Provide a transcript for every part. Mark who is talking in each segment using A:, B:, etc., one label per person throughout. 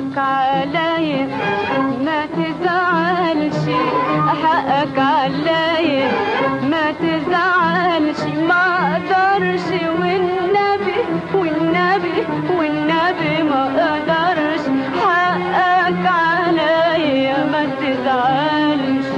A: حقك عليا ما تزعلش حقك عليا ما تزعلش ما اقدرش والنبي والنبي والنبي ما اقدرش حقك عليا ما تزعلش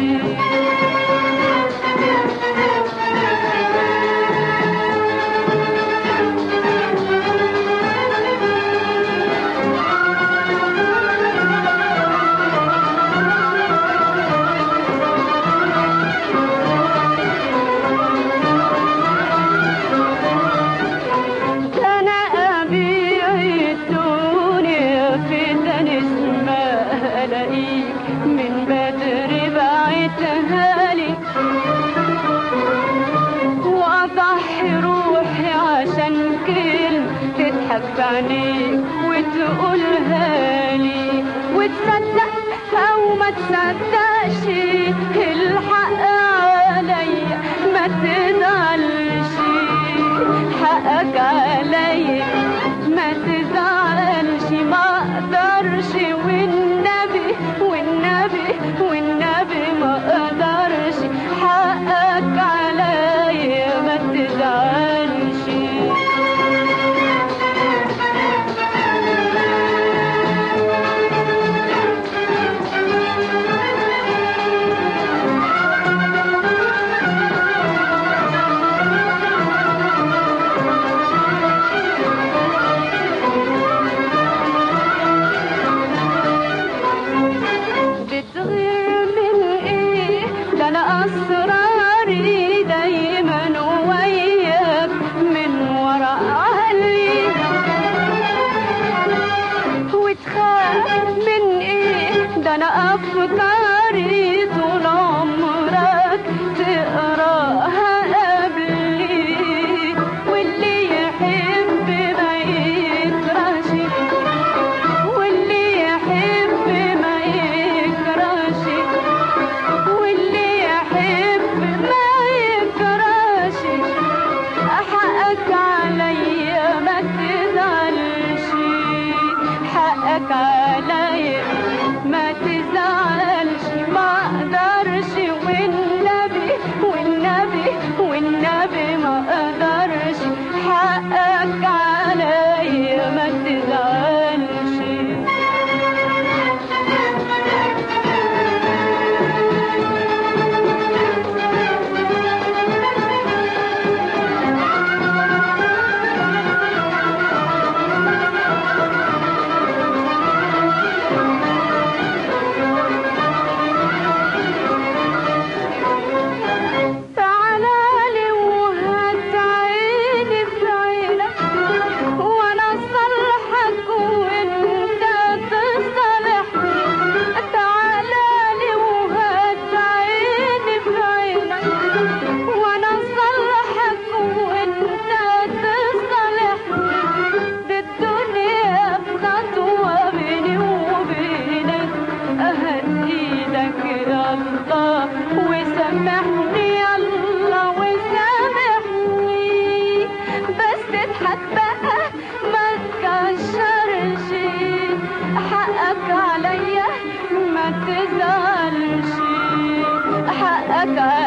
A: انا ابيع الدنيا في تاني ما الاقيك من بدري بعتها لي واضحي روحي عشان كلمة تضحك بعينيك وتقولها لي وتصدق او ما تصدقش الحق عليا ما تزعلش حقك عليا ما تزعلش ما اقدرش والنبي والنبي والنبي ما اقدرش حقك عليا ما تزعلش بتغير من ايه ده انا اسراري دايما وياك من ورا اهلي وتخاف من ايه ده انا افكاري طول عمرك تقراها قبلي واللي يحب ما يكرهش واللي يحب ما يكرهش واللي يحب ما يكرهش حقك عليا ما تزعلش حقك عليا ما تزعلش ما اقدرش والنبي والنبي والنبي ما اقدرش حقك عليا ما تزعلش تعالى لي وهات عيني في عينك وانا اصلحك وانت تصلحني تعالى لي وهات عيني في عينك وانا اصلحك وانت تصلحني بالدنيا بخطوة بيني وبينك اهد ايدك يا الله وسامحني يا الله وسامحني بس تضحك بقى ما تكشرش حقك عليا ما تزعلش حقك